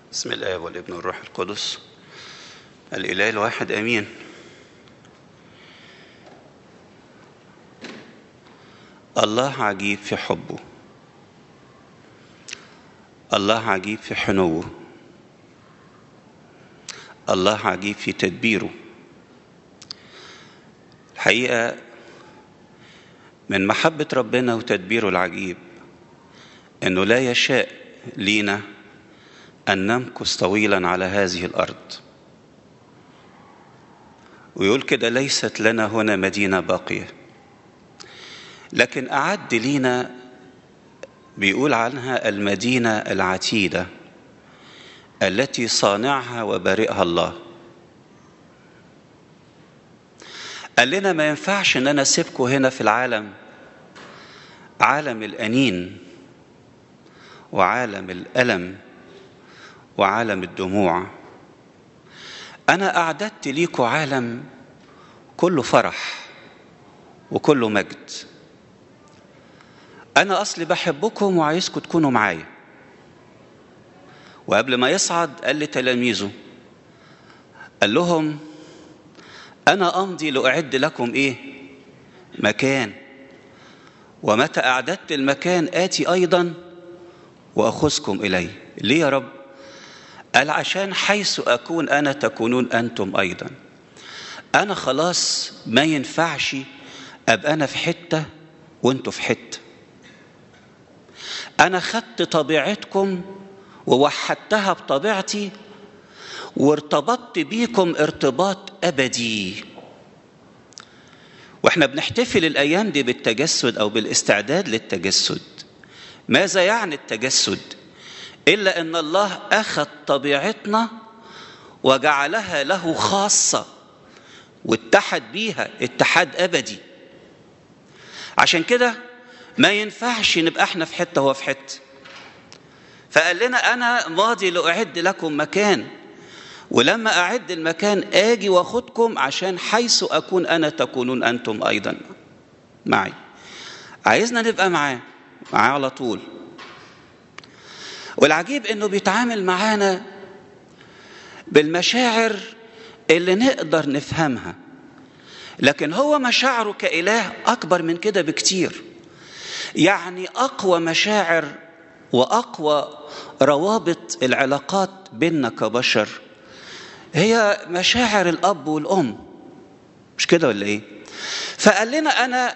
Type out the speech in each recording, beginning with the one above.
بسم الله والابن والروح القدس الإله الواحد أمين الله عجيب في حبه الله عجيب في حنوه الله عجيب في تدبيره الحقيقة من محبة ربنا وتدبيره العجيب أنه لا يشاء لينا أن نمكث طويلا على هذه الأرض ويقول كده ليست لنا هنا مدينة باقية لكن أعد لينا بيقول عنها المدينة العتيدة التي صانعها وبارئها الله قال لنا ما ينفعش ان انا اسيبكم هنا في العالم عالم الانين وعالم الالم وعالم الدموع انا اعددت ليكم عالم كله فرح وكله مجد انا اصلي بحبكم وعايزكم تكونوا معايا وقبل ما يصعد قال لتلاميذه قال لهم انا امضي لاعد لكم ايه مكان ومتى اعددت المكان اتي ايضا واخذكم الي ليه يا رب قال عشان حيث اكون انا تكونون انتم ايضا انا خلاص ما ينفعش ابقى انا في حته وانتوا في حته انا خدت طبيعتكم ووحدتها بطبيعتي وارتبطت بيكم ارتباط ابدي واحنا بنحتفل الايام دي بالتجسد او بالاستعداد للتجسد ماذا يعني التجسد الا ان الله اخذ طبيعتنا وجعلها له خاصه واتحد بيها اتحاد ابدي عشان كده ما ينفعش نبقى احنا في حته هو في حته فقال لنا انا ماضي لاعد لكم مكان ولما اعد المكان اجي واخدكم عشان حيث اكون انا تكونون انتم ايضا معي عايزنا نبقى معاه معاه على طول والعجيب انه بيتعامل معانا بالمشاعر اللي نقدر نفهمها لكن هو مشاعره كاله اكبر من كده بكتير يعني اقوى مشاعر واقوى روابط العلاقات بيننا كبشر هي مشاعر الاب والام مش كده ولا ايه فقال لنا انا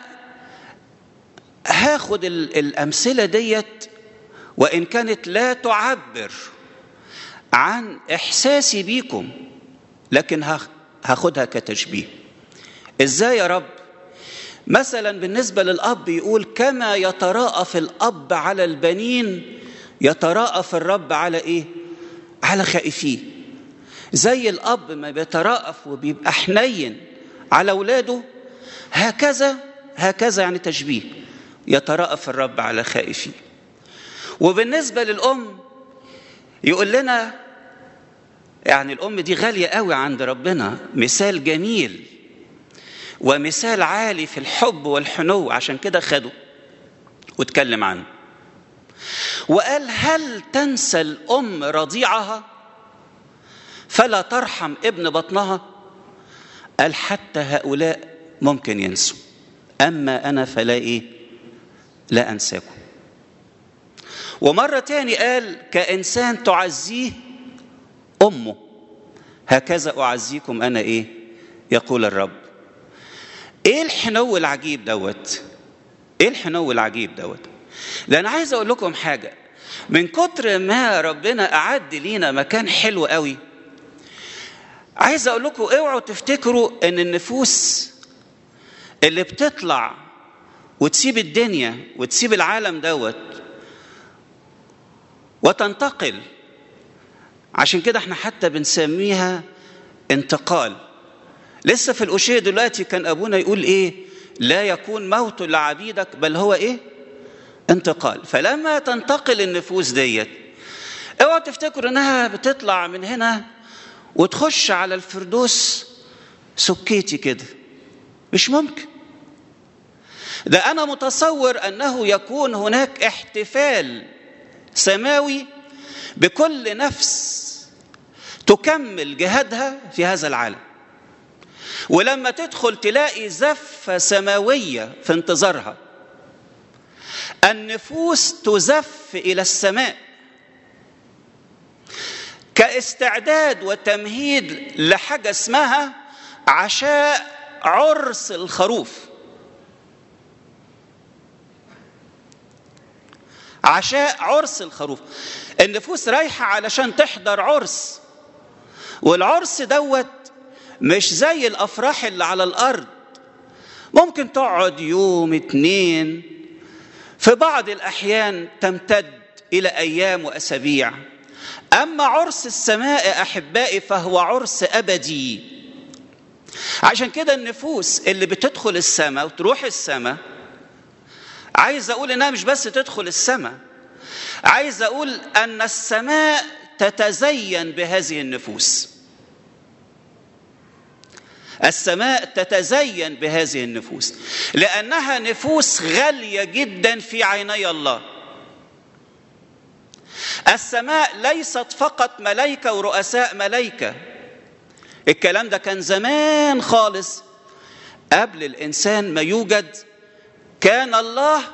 هاخد الامثله ديت وان كانت لا تعبر عن احساسي بيكم لكن هاخدها كتشبيه ازاي يا رب مثلا بالنسبه للاب يقول كما يتراءف الاب على البنين يتراءف الرب على ايه على خائفيه زي الاب ما بيتراءف وبيبقى حنين على اولاده هكذا هكذا يعني تشبيه يتراءف الرب على خائفيه وبالنسبه للام يقول لنا يعني الام دي غاليه قوي عند ربنا مثال جميل ومثال عالي في الحب والحنو عشان كده خده واتكلم عنه وقال هل تنسى الام رضيعها فلا ترحم ابن بطنها قال حتى هؤلاء ممكن ينسوا اما انا فلا ايه لا انساكم ومره تاني قال كانسان تعزيه امه هكذا اعزيكم انا ايه يقول الرب ايه الحنو العجيب دوت ايه الحنو العجيب دوت لان عايز اقول لكم حاجه من كتر ما ربنا اعد لينا مكان حلو قوي عايز اقول لكم اوعوا تفتكروا ان النفوس اللي بتطلع وتسيب الدنيا وتسيب العالم دوت وتنتقل عشان كده احنا حتى بنسميها انتقال لسه في الأشياء دلوقتي كان أبونا يقول إيه لا يكون موت لعبيدك بل هو إيه انتقال فلما تنتقل النفوس ديت اوعوا تفتكروا انها بتطلع من هنا وتخش على الفردوس سكيتي كده مش ممكن ده انا متصور انه يكون هناك احتفال سماوي بكل نفس تكمل جهادها في هذا العالم ولما تدخل تلاقي زفة سماوية في انتظارها النفوس تزف إلى السماء كاستعداد وتمهيد لحاجة اسمها عشاء عرس الخروف عشاء عرس الخروف النفوس رايحة علشان تحضر عرس والعرس دوت مش زي الأفراح اللي على الأرض ممكن تقعد يوم اتنين في بعض الأحيان تمتد إلى أيام وأسابيع أما عرس السماء أحبائي فهو عرس أبدي عشان كده النفوس اللي بتدخل السماء وتروح السماء عايز أقول إنها مش بس تدخل السماء عايز أقول أن السماء تتزين بهذه النفوس السماء تتزين بهذه النفوس لأنها نفوس غالية جدا في عيني الله السماء ليست فقط ملائكة ورؤساء ملائكة الكلام ده كان زمان خالص قبل الإنسان ما يوجد كان الله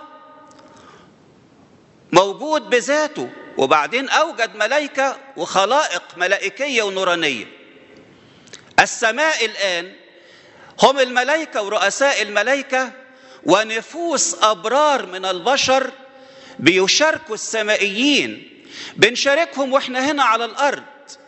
موجود بذاته وبعدين أوجد ملائكة وخلائق ملائكية ونورانية السماء الآن هم الملائكة ورؤساء الملائكة ونفوس أبرار من البشر بيشاركوا السمائيين بنشاركهم واحنا هنا على الأرض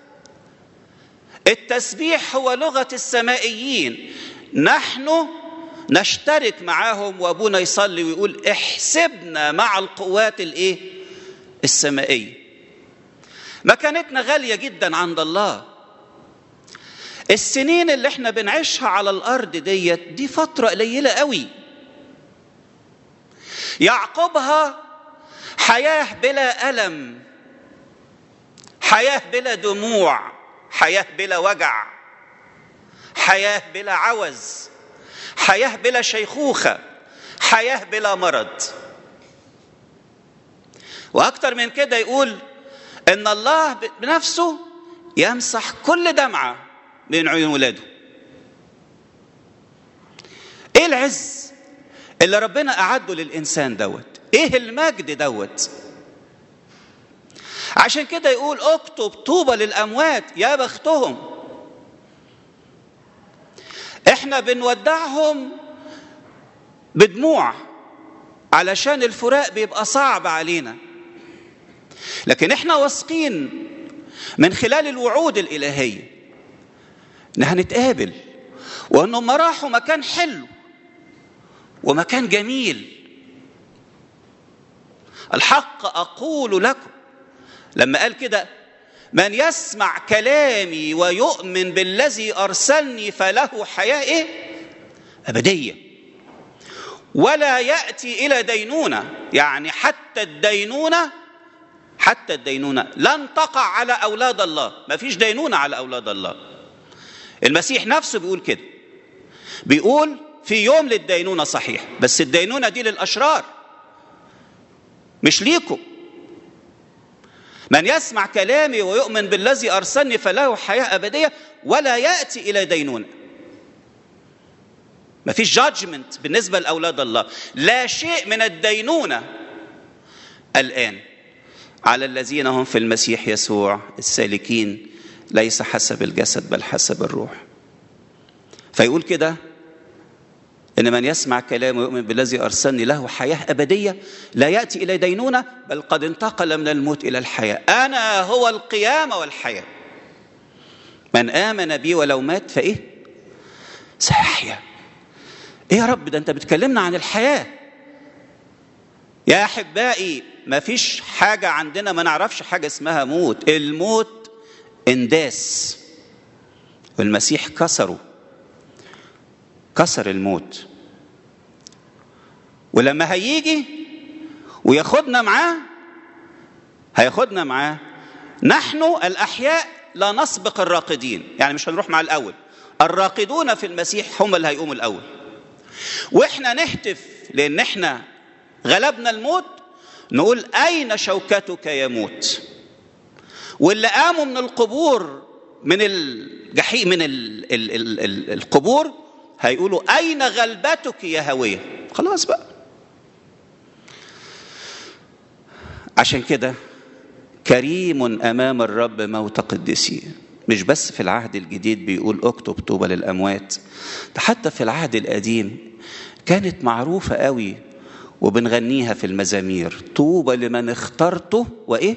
التسبيح هو لغة السمائيين نحن نشترك معاهم وابونا يصلي ويقول احسبنا مع القوات الايه السمائيه مكانتنا غاليه جدا عند الله السنين اللي احنا بنعيشها على الارض ديت دي فتره قليله قوي يعقبها حياه بلا الم حياه بلا دموع حياه بلا وجع حياه بلا عوز حياه بلا شيخوخه حياه بلا مرض واكتر من كده يقول ان الله بنفسه يمسح كل دمعه من عيون ولاده ايه العز اللي ربنا اعده للانسان دوت ايه المجد دوت عشان كده يقول اكتب طوبى للاموات يا بختهم احنا بنودعهم بدموع علشان الفراق بيبقى صعب علينا لكن احنا واثقين من خلال الوعود الالهيه ان هنتقابل وانهم راحوا مكان حلو ومكان جميل الحق اقول لكم لما قال كده من يسمع كلامي ويؤمن بالذي ارسلني فله حياه ايه ابديه ولا ياتي الى دينونه يعني حتى الدينونه حتى الدينونه لن تقع على اولاد الله ما فيش دينونه على اولاد الله المسيح نفسه بيقول كده بيقول في يوم للدينونه صحيح بس الدينونه دي للاشرار مش ليكم من يسمع كلامي ويؤمن بالذي ارسلني فله حياه ابديه ولا ياتي الى دينونه ما فيش جادجمنت بالنسبه لاولاد الله لا شيء من الدينونه الان على الذين هم في المسيح يسوع السالكين ليس حسب الجسد بل حسب الروح فيقول كده ان من يسمع كلام ويؤمن بالذي ارسلني له حياه ابديه لا ياتي الى دينونه بل قد انتقل من الموت الى الحياه انا هو القيامه والحياه من امن بي ولو مات فايه سيحيا ايه يا رب ده انت بتكلمنا عن الحياه يا احبائي ما فيش حاجه عندنا ما نعرفش حاجه اسمها موت الموت انداس والمسيح كسره كسر الموت ولما هيجي وياخدنا معاه هياخدنا معاه نحن الاحياء لا نسبق الراقدين يعني مش هنروح مع الاول الراقدون في المسيح هم اللي هيقوموا الاول واحنا نهتف لان احنا غلبنا الموت نقول اين شوكتك يا موت واللي قاموا من القبور من الجحيم من ال ال ال ال القبور هيقولوا أين غلبتك يا هوية خلاص بقى عشان كده كريم أمام الرب موت قدسيه مش بس في العهد الجديد بيقول اكتب طوبى للأموات ده حتى في العهد القديم كانت معروفة قوي وبنغنيها في المزامير طوبى لمن اخترته وإيه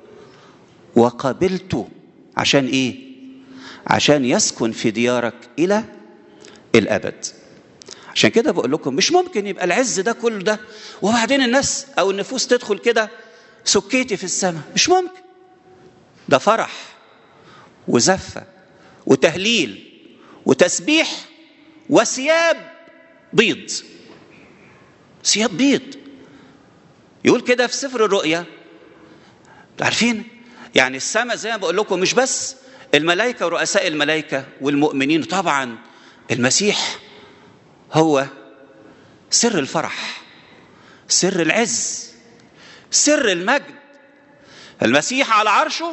وقبلته عشان إيه عشان يسكن في ديارك إلى الأبد عشان كده بقول لكم مش ممكن يبقى العز ده كله ده وبعدين الناس أو النفوس تدخل كده سكيتي في السماء مش ممكن ده فرح وزفة وتهليل وتسبيح وثياب بيض ثياب بيض يقول كده في سفر الرؤيا عارفين يعني السماء زي ما بقول لكم مش بس الملائكة ورؤساء الملائكة والمؤمنين طبعا المسيح هو سر الفرح سر العز سر المجد المسيح على عرشه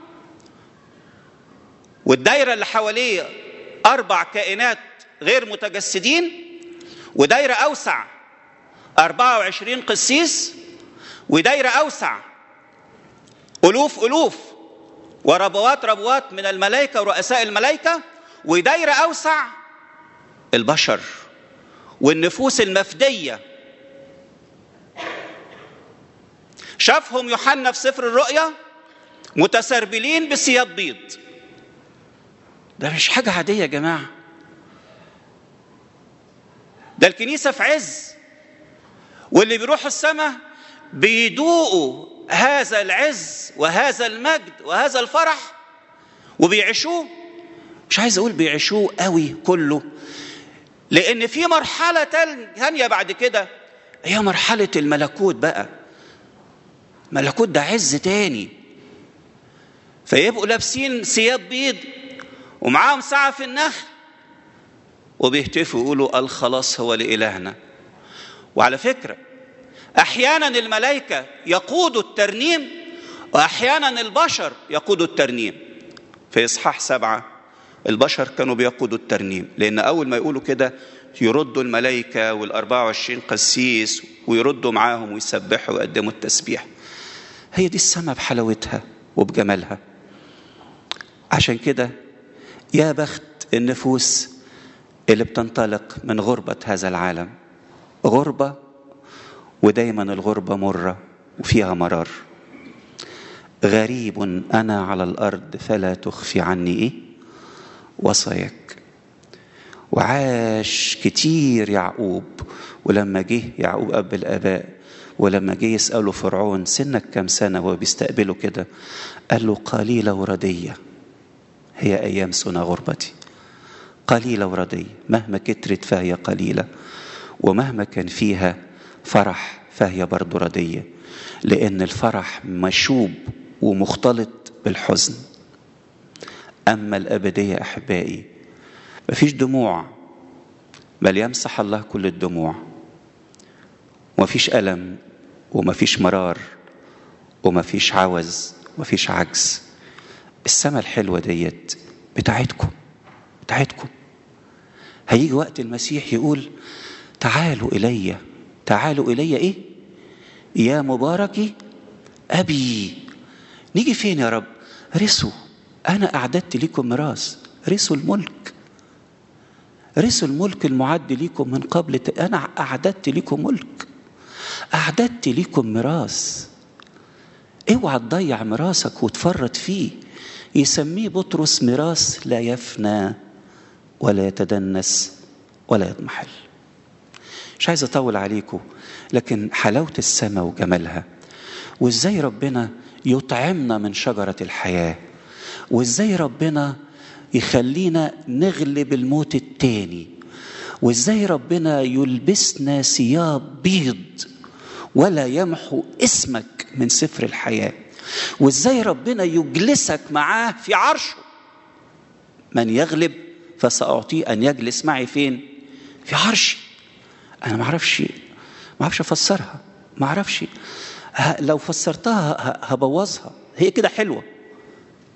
والدايرة اللي حواليه أربع كائنات غير متجسدين ودايرة أوسع 24 قسيس ودايرة أوسع ألوف ألوف وربوات ربوات من الملائكة ورؤساء الملائكة ودايرة أوسع البشر والنفوس المفدية شافهم يوحنا في سفر الرؤيا متسربلين بثياب بيض ده مش حاجة عادية يا جماعة ده الكنيسة في عز واللي بيروحوا السماء بيدوقوا هذا العز وهذا المجد وهذا الفرح وبيعيشوه مش عايز اقول بيعيشوه قوي كله لان في مرحله ثانيه بعد كده هي مرحله الملكوت بقى ملكوت ده عز تاني فيبقوا لابسين ثياب بيض ومعاهم ساعه في النخل وبيهتفوا يقولوا الخلاص هو لإلهنا وعلى فكرة أحيانا الملائكة يقودوا الترنيم وأحيانا البشر يقودوا الترنيم في إصحاح سبعة البشر كانوا بيقودوا الترنيم لأن أول ما يقولوا كده يردوا الملائكة والأربعة وعشرين قسيس ويردوا معاهم ويسبحوا ويقدموا التسبيح هي دي السماء بحلاوتها وبجمالها عشان كده يا بخت النفوس اللي بتنطلق من غربة هذا العالم غربة ودايما الغربة مرة وفيها مرار غريب أنا على الأرض فلا تخفي عني إيه وصاياك وعاش كتير يعقوب ولما جه يعقوب أب الآباء ولما جه يسأله فرعون سنك كم سنة وهو بيستقبله كده قال له قليلة وردية هي أيام سنة غربتي قليلة وردية مهما كترت فهي قليلة ومهما كان فيها فرح فهي برضه ردية لأن الفرح مشوب ومختلط بالحزن أما الأبدية أحبائي مفيش دموع بل يمسح الله كل الدموع ومفيش ألم ومفيش مرار ومفيش عوز ومفيش عجز السماء الحلوة ديت بتاعتكم بتاعتكم هيجي وقت المسيح يقول تعالوا إلي تعالوا إلي إيه يا مباركي أبي نيجي فين يا رب رثوا أنا أعددت لكم ميراث رثوا الملك رثوا الملك المعد لكم من قبل أنا أعددت لكم ملك أعددت لكم ميراث اوعى تضيع ميراثك وتفرط فيه يسميه بطرس ميراث لا يفنى ولا يتدنس ولا يضمحل مش عايز اطول عليكم لكن حلاوه السماء وجمالها وازاي ربنا يطعمنا من شجره الحياه وازاي ربنا يخلينا نغلب الموت التاني وازاي ربنا يلبسنا ثياب بيض ولا يمحو اسمك من سفر الحياه وازاي ربنا يجلسك معاه في عرشه من يغلب فسأعطيه أن يجلس معي فين في عرشي أنا ما أعرفش ما أعرفش أفسرها ما أعرفش لو فسرتها هبوظها هي كده حلوة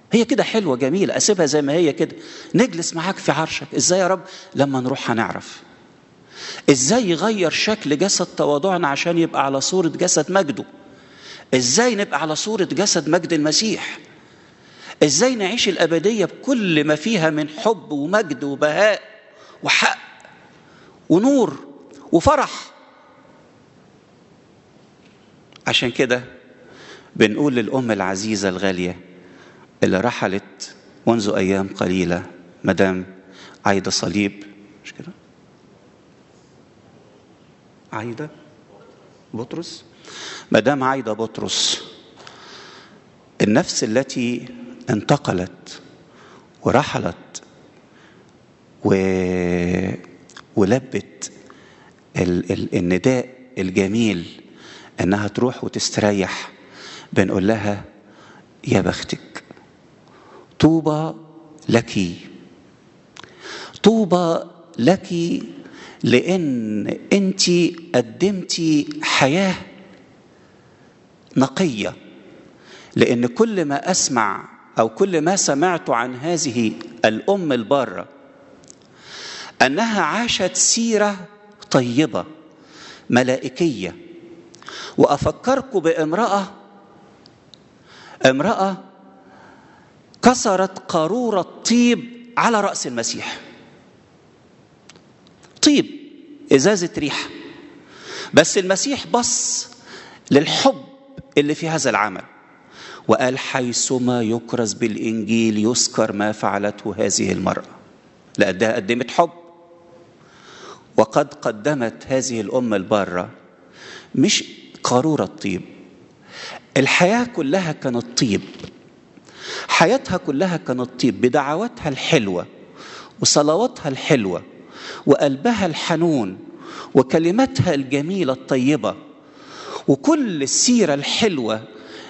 هي كده حلوة جميلة أسيبها زي ما هي كده نجلس معاك في عرشك إزاي يا رب لما نروح هنعرف إزاي يغير شكل جسد تواضعنا عشان يبقى على صورة جسد مجده إزاي نبقى على صورة جسد مجد المسيح إزاي نعيش الأبدية بكل ما فيها من حب ومجد وبهاء وحق ونور وفرح عشان كده بنقول للأم العزيزة الغالية اللي رحلت منذ أيام قليلة مدام عايدة صليب مش كده؟ عايدة بطرس مدام عايدة بطرس النفس التي انتقلت ورحلت و... ولبت ال... ال... النداء الجميل انها تروح وتستريح بنقول لها يا بختك طوبى لك طوبى لك لان انت قدمتي حياه نقيه لان كل ما اسمع او كل ما سمعت عن هذه الام الباره انها عاشت سيره طيبه ملائكيه وافكركم بامراه امراه كسرت قاروره طيب على راس المسيح طيب ازازه ريحه بس المسيح بص للحب اللي في هذا العمل وقال حيثما يكرز بالانجيل يذكر ما فعلته هذه المراه لانها قدمت حب وقد قدمت هذه الامه الباره مش قاروره طيب الحياه كلها كانت طيب حياتها كلها كانت طيب بدعواتها الحلوه وصلواتها الحلوه وقلبها الحنون وكلماتها الجميله الطيبه وكل السيره الحلوه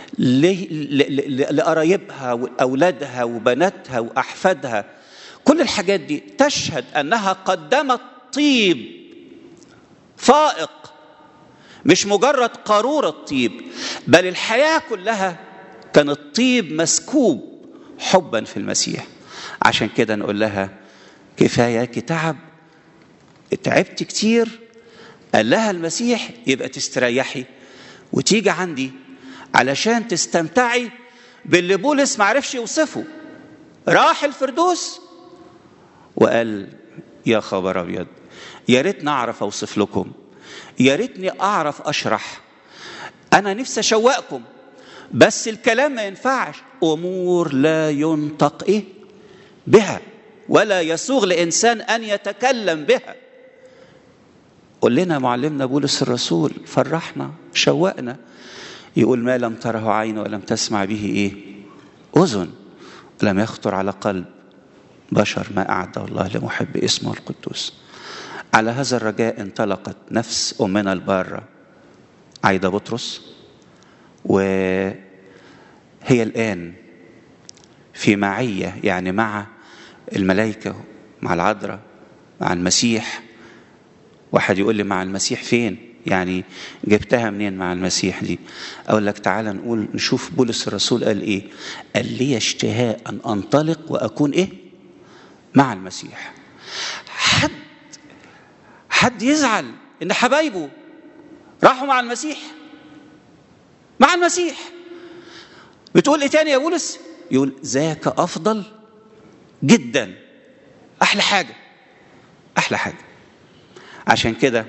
لقرايبها واولادها وبناتها واحفادها كل الحاجات دي تشهد انها قدمت طيب فائق مش مجرد قاروره طيب بل الحياه كلها كانت طيب مسكوب حبا في المسيح عشان كده نقول لها كفاياك تعب تعبت كتير قال لها المسيح يبقى تستريحي وتيجي عندي علشان تستمتعي باللي بولس معرفش يوصفه راح الفردوس وقال يا خبر ابيض يا ريتني اعرف اوصف لكم يا ريتني اعرف اشرح انا نفسي اشوقكم بس الكلام ما ينفعش امور لا ينطق ايه بها ولا يسوغ لانسان ان يتكلم بها قول لنا معلمنا بولس الرسول فرحنا شوقنا يقول ما لم تره عين ولم تسمع به ايه اذن لم يخطر على قلب بشر ما اعده الله لمحب اسمه القدوس على هذا الرجاء انطلقت نفس امنا الباره عايده بطرس وهي الان في معيه يعني مع الملائكه مع العذراء مع المسيح واحد يقول لي مع المسيح فين يعني جبتها منين مع المسيح دي اقول لك تعالى نقول نشوف بولس الرسول قال ايه قال لي اشتهاء ان انطلق واكون ايه مع المسيح حد حد يزعل ان حبايبه راحوا مع المسيح مع المسيح بتقول ايه تاني يا بولس يقول ذاك افضل جدا احلى حاجه احلى حاجه عشان كده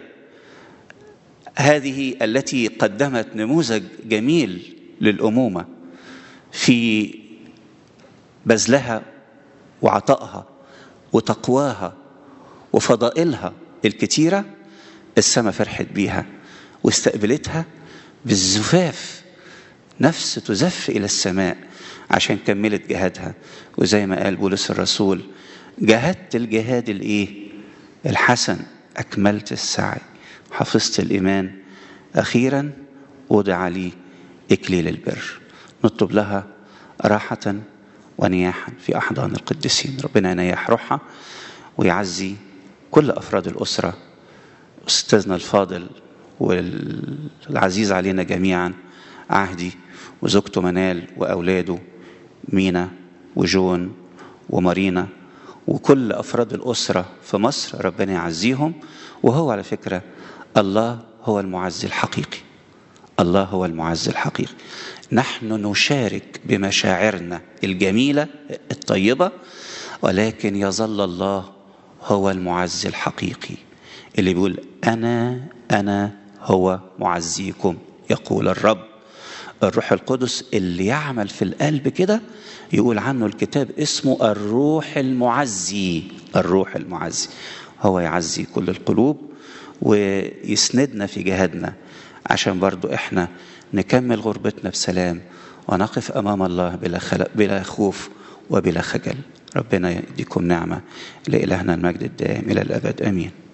هذه التي قدمت نموذج جميل للامومه في بذلها وعطائها وتقواها وفضائلها الكتيره السماء فرحت بيها واستقبلتها بالزفاف نفس تزف الى السماء عشان كملت جهادها وزي ما قال بولس الرسول جاهدت الجهاد الايه الحسن اكملت السعي حفظت الايمان اخيرا وضع لي اكليل البر نطلب لها راحه ونياحا في احضان القديسين ربنا ينيح روحها ويعزي كل افراد الاسره استاذنا الفاضل والعزيز علينا جميعا عهدي وزوجته منال واولاده مينا وجون ومارينا وكل أفراد الأسرة في مصر ربنا يعزيهم وهو على فكرة الله هو المعزي الحقيقي الله هو المعزي الحقيقي نحن نشارك بمشاعرنا الجميلة الطيبة ولكن يظل الله هو المعزي الحقيقي اللي بيقول أنا أنا هو معزيكم يقول الرب الروح القدس اللي يعمل في القلب كده يقول عنه الكتاب اسمه الروح المعزي الروح المعزي هو يعزي كل القلوب ويسندنا في جهادنا عشان برضو احنا نكمل غربتنا بسلام ونقف امام الله بلا خلق بلا خوف وبلا خجل ربنا يديكم نعمه لالهنا المجد الدائم الى الابد امين